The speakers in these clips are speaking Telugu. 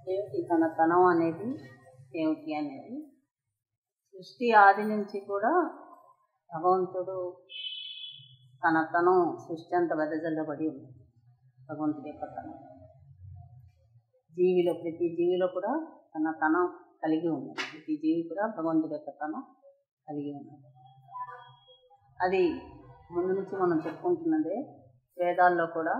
ఏమిటి తన తనం అనేది ఏమిటి అనేది సృష్టి ఆది నుంచి కూడా భగవంతుడు తన తనం సృష్టి అంత వెదజల్లబడి ఉంది భగవంతుడి యొక్క తనం జీవిలో ప్రతి జీవిలో కూడా తన తనం కలిగి ఉన్నది ప్రతి జీవి కూడా భగవంతుడి యొక్క తనం కలిగి ఉన్నది అది ముందు నుంచి మనం చెప్పుకుంటున్నదే వేదాల్లో కూడా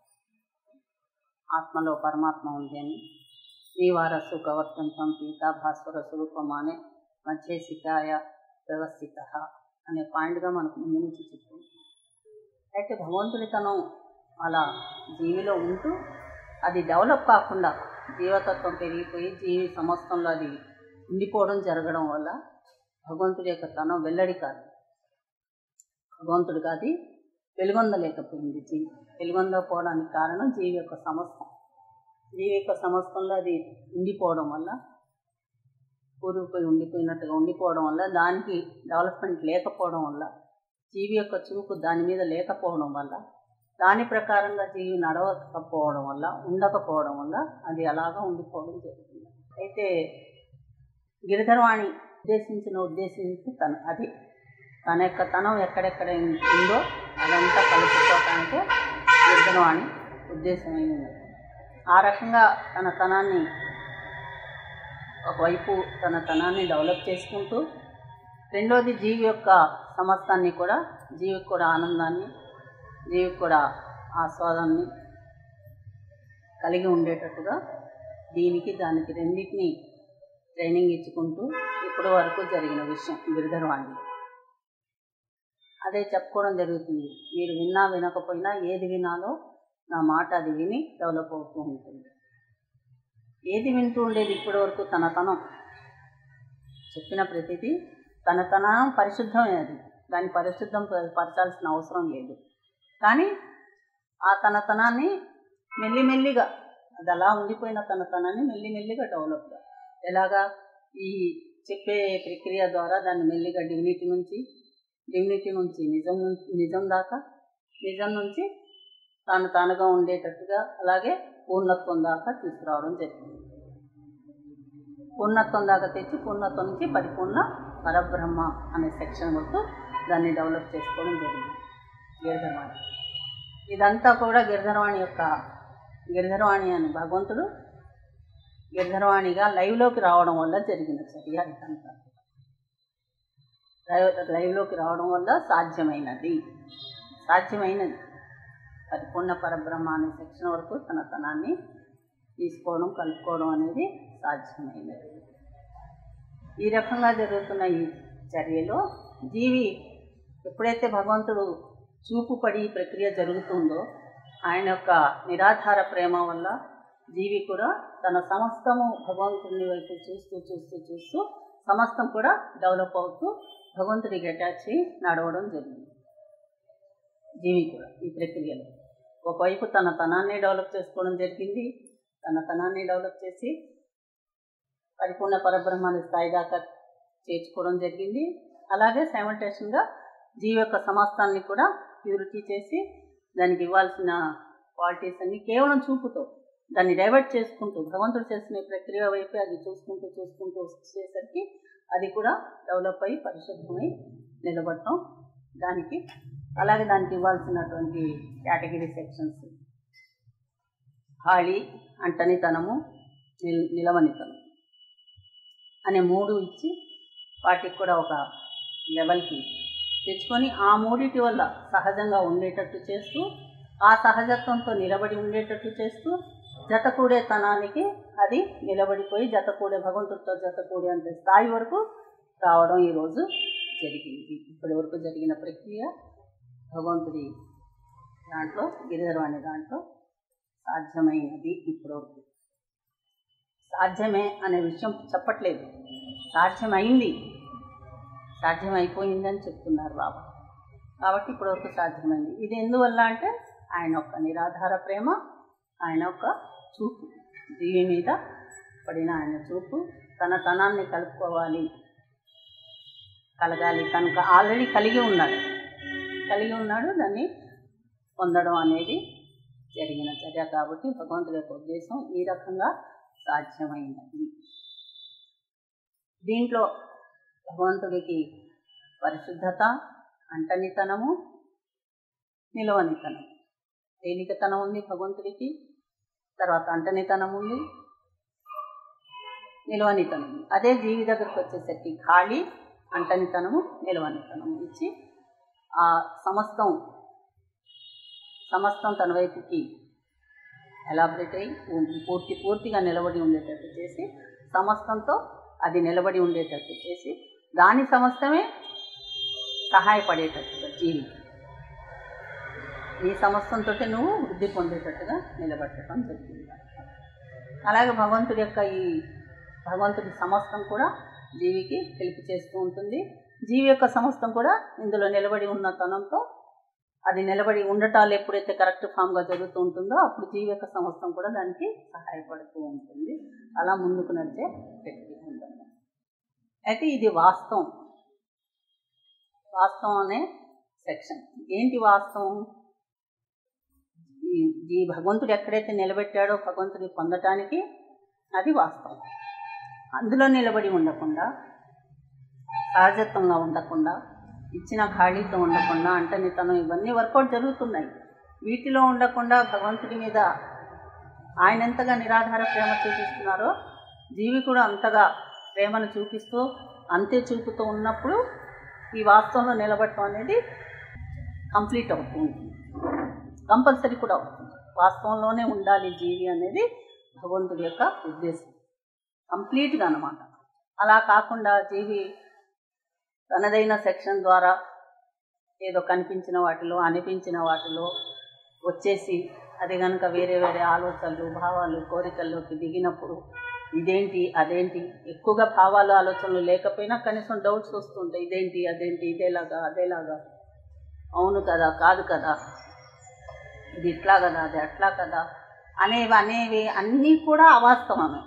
ఆత్మలో పరమాత్మ ఉంది అని నీవారస్సు గవర్తంతం పీత భాస్వర స్వరూపమానే మధ్యేసికాయ వ్యవస్థిత అనే పాయింట్గా మనకు ముందు నుంచి చెప్పుకుంటున్నాం అయితే భగవంతుడి తనం అలా జీవిలో ఉంటూ అది డెవలప్ కాకుండా జీవతత్వం పెరిగిపోయి జీవి సమస్తంలో అది ఉండిపోవడం జరగడం వల్ల భగవంతుడి యొక్క తనం వెల్లడి కాదు భగవంతుడికి అది వెలుగొందలేకపోయింది జీవి వెలుగొందకపోవడానికి కారణం జీవి యొక్క సమస్తం జీవి యొక్క సమస్తంలో అది ఉండిపోవడం వల్ల కూరుకుపోయి ఉండిపోయినట్టుగా ఉండిపోవడం వల్ల దానికి డెవలప్మెంట్ లేకపోవడం వల్ల జీవి యొక్క చూపు దాని మీద లేకపోవడం వల్ల దాని ప్రకారంగా జీవి నడవకపోవడం వల్ల ఉండకపోవడం వల్ల అది అలాగా ఉండిపోవడం జరుగుతుంది అయితే గిరిధరవాణి ఉద్దేశించిన ఉద్దేశించి తన అది తన యొక్క తనం ఎక్కడెక్కడ ఉందో అదంతా కలుపుకోవటానికే గిరిధరవాణి ఉద్దేశమై ఉన్నది ఆ రకంగా తన తనాన్ని ఒకవైపు తన తనాన్ని డెవలప్ చేసుకుంటూ రెండోది జీవి యొక్క సమస్తాన్ని కూడా జీవికి కూడా ఆనందాన్ని జీవికి కూడా ఆస్వాదాన్ని కలిగి ఉండేటట్టుగా దీనికి దానికి రెండింటిని ట్రైనింగ్ ఇచ్చుకుంటూ ఇప్పటి వరకు జరిగిన విషయం గిరిధరవాణి అదే చెప్పుకోవడం జరుగుతుంది మీరు విన్నా వినకపోయినా ఏది వినాలో నా మాట అది విని డెవలప్ అవుతూ ఉంటుంది ఏది వింటూ ఉండేది ఇప్పటి వరకు తన తనం చెప్పిన ప్రతిదీ తన తనం పరిశుద్ధమే అది దాన్ని పరిశుద్ధం పరచాల్సిన అవసరం లేదు కానీ ఆ తన తనాన్ని మెల్లిమెల్లిగా అది అలా ఉండిపోయిన తన తనాన్ని మెల్లిమెల్లిగా డెవలప్గా ఎలాగా ఈ చెప్పే ప్రక్రియ ద్వారా దాన్ని మెల్లిగా డివినిటీ నుంచి డివినిటీ నుంచి నిజం నుంచి నిజం దాకా నిజం నుంచి తాను తానుగా ఉండేటట్టుగా అలాగే పూర్ణత్వం దాకా తీసుకురావడం జరిగింది పూర్ణత్వం దాకా తెచ్చి పూర్ణత్వం నుంచి పరిపూర్ణ పరబ్రహ్మ అనే సెక్షన్ వరకు దాన్ని డెవలప్ చేసుకోవడం జరిగింది గిరిధరవాణి ఇదంతా కూడా గిరిధరవాణి యొక్క గిరిధరవాణి అని భగవంతుడు గిరిధరవాణిగా లైవ్లోకి రావడం వల్ల జరిగిన చర్య ఇదంతా లైవ్ లైవ్లోకి రావడం వల్ల సాధ్యమైనది సాధ్యమైనది పరిపూర్ణ పరబ్రహ్మ అనే సెక్షన్ వరకు తన తనాన్ని తీసుకోవడం కలుపుకోవడం అనేది సాధ్యమైనది ఈ రకంగా జరుగుతున్న ఈ చర్యలో జీవి ఎప్పుడైతే భగవంతుడు చూపు పడి ఈ ప్రక్రియ జరుగుతుందో ఆయన యొక్క నిరాధార ప్రేమ వల్ల జీవి కూడా తన సమస్తము భగవంతుని వైపు చూస్తూ చూస్తూ చూస్తూ సమస్తం కూడా డెవలప్ అవుతూ భగవంతుడికి అటాచ్ అయ్యి నడవడం జరిగింది జీవి కూడా ఈ ప్రక్రియలో ఒకవైపు తన తనాన్ని డెవలప్ చేసుకోవడం జరిగింది తన తనాన్ని డెవలప్ చేసి పరిపూర్ణ పరబ్రహ్మాన్ని స్థాయి దాకా చేర్చుకోవడం జరిగింది అలాగే సైమల్టేషన్గా జీవి యొక్క సమస్తాన్ని కూడా ప్యూరిటీ చేసి దానికి ఇవ్వాల్సిన క్వాలిటీస్ అన్ని కేవలం చూపుతో దాన్ని డైవర్ట్ చేసుకుంటూ భగవంతుడు చేసిన ఈ ప్రక్రియ వైపు అది చూసుకుంటూ చూసుకుంటూ వచ్చేసరికి అది కూడా డెవలప్ అయ్యి పరిశుద్ధమై నిలబడటం దానికి అలాగే దానికి ఇవ్వాల్సినటువంటి కేటగిరీ సెక్షన్స్ ఖాళీ అంటనితనము నిల్ నిలవనితనం అనే మూడు ఇచ్చి వాటికి కూడా ఒక లెవెల్కి తెచ్చుకొని ఆ మూడిటి వల్ల సహజంగా ఉండేటట్టు చేస్తూ ఆ సహజత్వంతో నిలబడి ఉండేటట్టు చేస్తూ జతకూడే తనానికి అది నిలబడిపోయి జతకూడే భగవంతుడితో జతకూడే అంత స్థాయి వరకు రావడం ఈరోజు జరిగింది ఇప్పటి వరకు జరిగిన ప్రక్రియ భగవంతుడి దాంట్లో గిరిధరవాణి దాంట్లో సాధ్యమైనది ఇప్పటివరకు సాధ్యమే అనే విషయం చెప్పట్లేదు సాధ్యమైంది సాధ్యమైపోయింది అని చెప్తున్నారు బాబా కాబట్టి ఇప్పటివరకు సాధ్యమైంది ఇది ఎందువల్ల అంటే ఆయన యొక్క నిరాధార ప్రేమ ఆయన యొక్క చూపు జీవి మీద పడిన ఆయన చూపు తన తనాన్ని కలుపుకోవాలి కలగాలి తనకు ఆల్రెడీ కలిగి ఉన్నాడు కలిగి ఉన్నాడు దాన్ని పొందడం అనేది జరిగిన చర్య కాబట్టి భగవంతుడి యొక్క ఉద్దేశం ఈ రకంగా సాధ్యమైనది దీంట్లో భగవంతుడికి పరిశుద్ధత అంటనితనము నిలవనితనం తేలికతనం ఉంది భగవంతుడికి తర్వాత అంటనితనం ఉంది నిలవనితనం ఉంది అదే జీవి దగ్గరకు వచ్చేసరికి ఖాళీ అంటనితనము నిలవనితనము ఇచ్చి ఆ సమస్తం సమస్తం తన వైపుకి ఎలాబరేట్ అయ్యి పూర్తి పూర్తిగా నిలబడి ఉండేటట్టు చేసి సమస్తంతో అది నిలబడి ఉండేటట్టు చేసి దాని సమస్తమే సహాయపడేటట్టుగా జీవికి నీ సమస్తంతో నువ్వు వృద్ధి పొందేటట్టుగా నిలబెట్టడం జరిగింది అలాగే భగవంతుడి యొక్క ఈ భగవంతుడి సమస్తం కూడా జీవికి హెల్ప్ చేస్తూ ఉంటుంది జీవి యొక్క సమస్తం కూడా ఇందులో నిలబడి ఉన్న తనంతో అది నిలబడి ఉండటాలు ఎప్పుడైతే కరెక్ట్ ఫామ్గా జరుగుతూ ఉంటుందో అప్పుడు జీవి యొక్క సమస్తం కూడా దానికి సహాయపడుతూ ఉంటుంది అలా ముందుకు నడిచే ప్రక్రియ ఉంటుంది అయితే ఇది వాస్తవం వాస్తవం అనే సెక్షన్ ఏంటి వాస్తవం ఈ ఈ భగవంతుడు ఎక్కడైతే నిలబెట్టాడో భగవంతుడి పొందటానికి అది వాస్తవం అందులో నిలబడి ఉండకుండా సహజత్వంగా ఉండకుండా ఇచ్చిన ఖాళీతో ఉండకుండా అంటనితనం ఇవన్నీ వర్కౌట్ జరుగుతున్నాయి వీటిలో ఉండకుండా భగవంతుడి మీద ఆయన ఎంతగా నిరాధార ప్రేమ చూపిస్తున్నారో జీవి కూడా అంతగా ప్రేమను చూపిస్తూ అంతే చూపుతూ ఉన్నప్పుడు ఈ వాస్తవంలో నిలబడటం అనేది కంప్లీట్ అవుతూ ఉంటుంది కంపల్సరీ కూడా అవుతుంది వాస్తవంలోనే ఉండాలి జీవి అనేది భగవంతుడి యొక్క ఉద్దేశం కంప్లీట్గా అనమాట అలా కాకుండా జీవి తనదైన సెక్షన్ ద్వారా ఏదో కనిపించిన వాటిలో అనిపించిన వాటిలో వచ్చేసి అది కనుక వేరే వేరే ఆలోచనలు భావాలు కోరికల్లోకి దిగినప్పుడు ఇదేంటి అదేంటి ఎక్కువగా భావాలు ఆలోచనలు లేకపోయినా కనీసం డౌట్స్ వస్తుంటాయి ఇదేంటి అదేంటి ఇదేలాగా అదేలాగా అవును కదా కాదు కదా ఇది ఇట్లా కదా అది అట్లా కదా అనేవి అనేవి అన్నీ కూడా అవాస్తవమే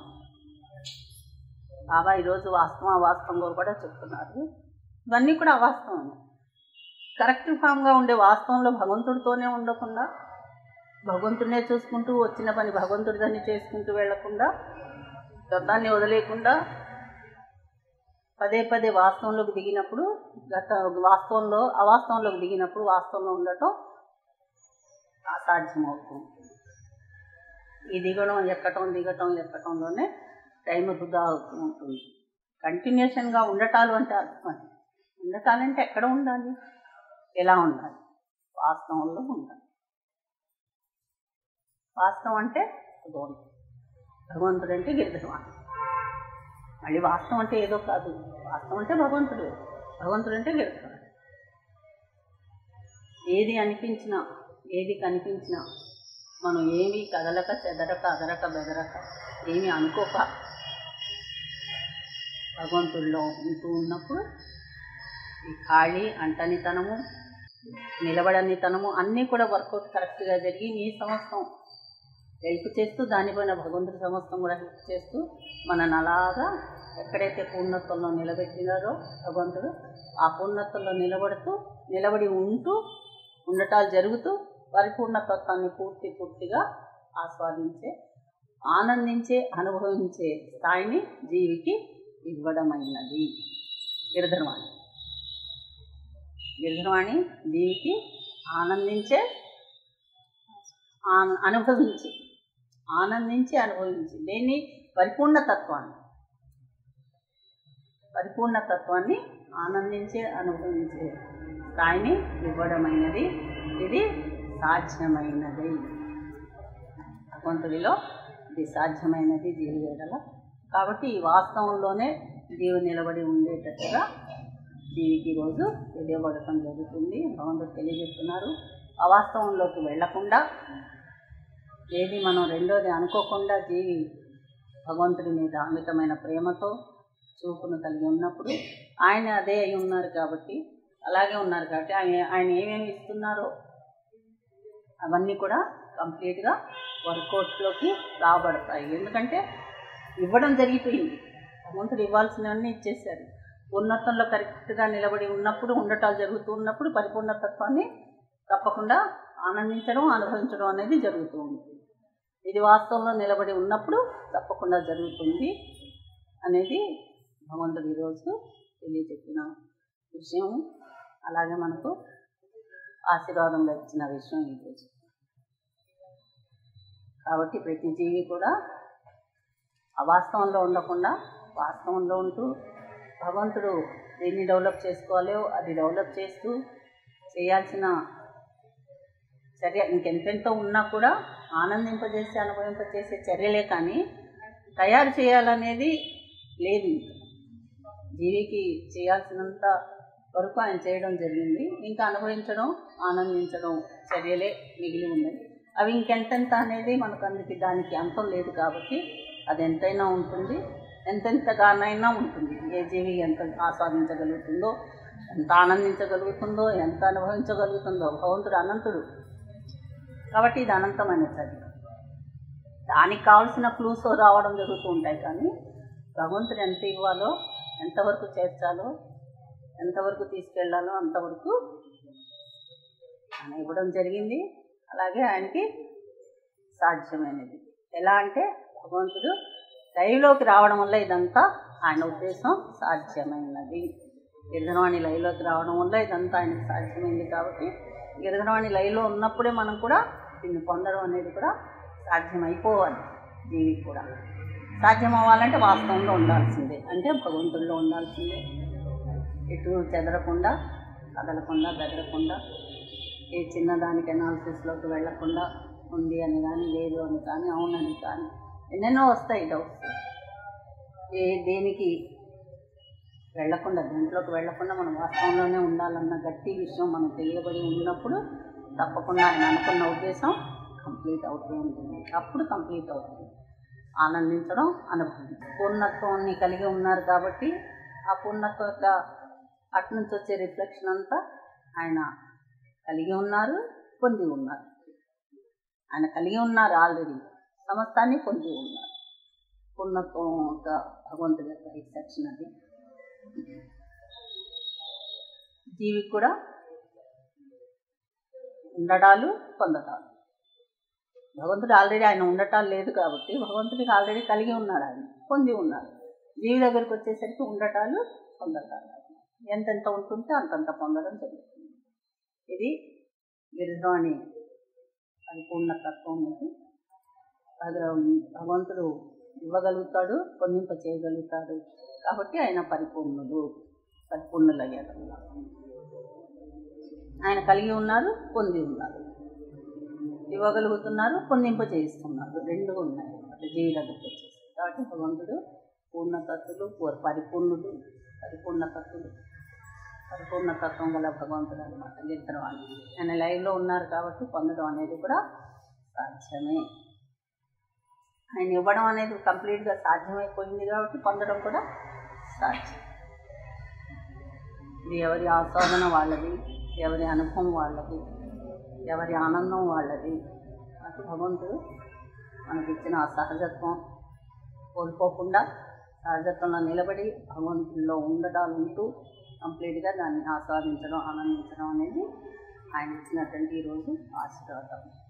బాబా ఈరోజు వాస్తవం అవాస్తవంగా కూడా చెప్తున్నారు ఇవన్నీ కూడా అవాస్తవమే కరెక్ట్ ఫామ్గా ఉండే వాస్తవంలో భగవంతుడితోనే ఉండకుండా భగవంతుడినే చూసుకుంటూ వచ్చిన పని భగవంతుడిదాన్ని చేసుకుంటూ వెళ్లకుండా గతాన్ని వదిలేకుండా పదే పదే వాస్తవంలోకి దిగినప్పుడు గత వాస్తవంలో అవాస్తవంలోకి దిగినప్పుడు వాస్తవంలో ఉండటం అసాధ్యమవుతుంది ఈ దిగడం ఎక్కటం దిగటం ఎక్కటంలోనే టైం వృధా అవుతూ ఉంటుంది కంటిన్యూషన్గా ఉండటాలు అంటే అర్థం ఉండటాలంటే ఎక్కడ ఉండాలి ఎలా ఉండాలి వాస్తవంలో ఉండాలి వాస్తవం అంటే భగవంతుడు భగవంతుడు అంటే గిరిధర్వాణి మళ్ళీ వాస్తవం అంటే ఏదో కాదు వాస్తవం అంటే భగవంతుడు భగవంతుడు అంటే గిరిధర్వాణి ఏది అనిపించినా ఏది కనిపించినా మనం ఏమీ కదలక చెదరక అదరక బెదరక ఏమీ అనుకోక భగవంతుడిలో ఉంటూ ఉన్నప్పుడు ఈ ఖాళీ అంటనితనము నిలబడనితనము అన్నీ కూడా వర్కౌట్ కరెక్ట్గా జరిగి నీ సమస్తం హెల్ప్ చేస్తూ దానిపైన భగవంతుడి సమస్తం కూడా హెల్ప్ చేస్తూ మనని అలాగా ఎక్కడైతే పూర్ణత్వంలో నిలబెట్టినారో భగవంతుడు ఆ పూర్ణత్వంలో నిలబడుతూ నిలబడి ఉంటూ ఉండటాలు జరుగుతూ పరిపూర్ణతత్వాన్ని పూర్తి పూర్తిగా ఆస్వాదించే ఆనందించే అనుభవించే స్థాయిని జీవికి ఇవ్వడమైనది గిరిధర్వాణి గిరిధర్వాణి జీవికి ఆనందించే ఆన్- అనుభవించి ఆనందించి అనుభవించి దేన్ని పరిపూర్ణతత్వాన్ని పరిపూర్ణతత్వాన్ని ఆనందించే అనుభవించే స్థాయిని ఇవ్వడమైనది ఇది సాధ్యమైనది భగవంతుడిలో ఇది సాధ్యమైనది జీవి వేడల కాబట్టి ఈ వాస్తవంలోనే జీవి నిలబడి ఉండేటట్టుగా జీవికి ఈరోజు తెలియబడటం జరుగుతుంది భగవంతుడు తెలియజేస్తున్నారు అవాస్తవంలోకి వెళ్లకుండా ఏది మనం రెండోది అనుకోకుండా జీవి భగవంతుడి మీద అమితమైన ప్రేమతో చూపును కలిగి ఉన్నప్పుడు ఆయన అదే అయి ఉన్నారు కాబట్టి అలాగే ఉన్నారు కాబట్టి ఆయన ఆయన ఏమేమి ఇస్తున్నారో అవన్నీ కూడా కంప్లీట్గా వర్కౌట్లోకి రాబడతాయి ఎందుకంటే ఇవ్వడం జరిగిపోయింది భగవంతుడు ఇవ్వాల్సినవన్నీ ఇచ్చేశారు ఉన్నతంలో కరెక్ట్గా నిలబడి ఉన్నప్పుడు ఉండటాలు జరుగుతూ ఉన్నప్పుడు పరిపూర్ణతత్వాన్ని తప్పకుండా ఆనందించడం అనుభవించడం అనేది జరుగుతూ ఉంటుంది ఇది వాస్తవంలో నిలబడి ఉన్నప్పుడు తప్పకుండా జరుగుతుంది అనేది భగవంతుడు ఈరోజు తెలియజెప్పిన విషయం అలాగే మనకు ఆశీర్వాదంగా ఇచ్చిన విషయం ఈరోజు కాబట్టి ప్రతి జీవి కూడా అవాస్తవంలో ఉండకుండా వాస్తవంలో ఉంటూ భగవంతుడు దేన్ని డెవలప్ చేసుకోవాలో అది డెవలప్ చేస్తూ చేయాల్సిన చర్య ఇంకెంతెంతో ఉన్నా కూడా ఆనందింపజేసి అనుభవింపజేసే చర్యలే కానీ తయారు చేయాలనేది లేదు ఇంకా జీవికి చేయాల్సినంత వరకు ఆయన చేయడం జరిగింది ఇంకా అనుభవించడం ఆనందించడం చర్యలే మిగిలి ఉన్నది అవి ఇంకెంతెంత అనేది మనకు అందుకే దానికి అంతం లేదు కాబట్టి అది ఎంతైనా ఉంటుంది ఎంతెంతగానైనా ఉంటుంది ఏ జీవి ఎంత ఆస్వాదించగలుగుతుందో ఎంత ఆనందించగలుగుతుందో ఎంత అనుభవించగలుగుతుందో భగవంతుడు అనంతుడు కాబట్టి ఇది అనంతమైన చర్య దానికి కావాల్సిన క్లూస్ రావడం జరుగుతూ ఉంటాయి కానీ భగవంతుడు ఎంత ఇవ్వాలో ఎంతవరకు చేర్చాలో ఎంతవరకు తీసుకెళ్లాలో అంతవరకు ఆయన ఇవ్వడం జరిగింది అలాగే ఆయనకి సాధ్యమైనది ఎలా అంటే భగవంతుడు లైవ్లోకి రావడం వల్ల ఇదంతా ఆయన ఉద్దేశం సాధ్యమైనది గిరిధనవాణి లైవ్లోకి రావడం వల్ల ఇదంతా ఆయనకు సాధ్యమైంది కాబట్టి గిరిధనవాణి లైవ్లో ఉన్నప్పుడే మనం కూడా దీన్ని పొందడం అనేది కూడా సాధ్యమైపోవాలి జీవికి కూడా సాధ్యం అవ్వాలంటే వాస్తవంలో ఉండాల్సిందే అంటే భగవంతుల్లో ఉండాల్సిందే ఎటు చెదరకుండా కదలకుండా బెదరకుండా ఏ చిన్నదానికి అనాలిసిస్లోకి వెళ్లకుండా ఉంది అని కానీ లేదు అని కానీ అవునని కానీ ఎన్నెన్నో వస్తాయి డౌట్స్ ఏ దేనికి వెళ్లకుండా దేంట్లోకి వెళ్లకుండా మనం వాస్తవంలోనే ఉండాలన్న గట్టి విషయం మనం తెలియబడి ఉన్నప్పుడు తప్పకుండా ఆయన అనుకున్న ఉద్దేశం కంప్లీట్ అవుతూ ఉంటుంది అప్పుడు కంప్లీట్ అవుతుంది ఆనందించడం అనుభవం పూర్ణత్వాన్ని కలిగి ఉన్నారు కాబట్టి ఆ పూర్ణత్వం యొక్క అటు నుంచి వచ్చే రిఫ్లెక్షన్ అంతా ఆయన కలిగి ఉన్నారు పొంది ఉన్నారు ఆయన కలిగి ఉన్నారు ఆల్రెడీ సమస్తాన్ని పొంది ఉన్నారు పూర్ణత్వం యొక్క భగవంతుడి యొక్క రిఫ్లెక్షన్ అది జీవికి కూడా ఉండటాలు పొందటాలు భగవంతుడు ఆల్రెడీ ఆయన ఉండటాలు లేదు కాబట్టి భగవంతుడికి ఆల్రెడీ కలిగి ఉన్నాడు ఆయన పొంది ఉన్నాడు జీవి దగ్గరికి వచ్చేసరికి ఉండటాలు పొందటాలు ఎంతెంత ఉంటుంటే అంతంత పొందడం జరుగుతుంది ఇది గిరిద్వాణి పరిపూర్ణ తత్వం ఇది భగ- భగవంతుడు ఇవ్వగలుగుతాడు పొందింప చేయగలుగుతాడు కాబట్టి ఆయన పరిపూర్ణుడు పరిపూర్ణులయ్యారు ఆయన కలిగి ఉన్నారు పొంది ఉన్నారు ఇవ్వగలుగుతున్నారు పొందింప చేయిస్తున్నారు రెండు ఉన్నాయి అన్నమాట జీవి దగ్గరికి వచ్చేసి కాబట్టి భగవంతుడు పూర్ణతత్తులు పూర్- పరిపూర్ణుడు పరిపూర్ణతత్తులు పరిపూర్ణతత్వం గల భగవంతుడు అనమాట గిరితరవాణి ఆయన లైవ్లో ఉన్నారు కాబట్టి పొందడం అనేది కూడా సాధ్యమే ఆయన ఇవ్వడం అనేది కంప్లీట్గా సాధ్యమైపోయింది కాబట్టి పొందడం కూడా సాధ్యం ఇది ఎవరి ఆస్వాదన వాళ్ళది ఎవరి అనుభవం వాళ్ళది ఎవరి ఆనందం వాళ్ళది అటు భగవంతుడు మనకిచ్చిన ఆ సహజత్వం కోల్పోకుండా సహజత్వంలో నిలబడి భగవంతుల్లో ఉండటాలు ఉంటూ కంప్లీట్గా దాన్ని ఆస్వాదించడం ఆనందించడం అనేది ఆయన ఇచ్చినటువంటి ఈరోజు ఆశీర్వాదం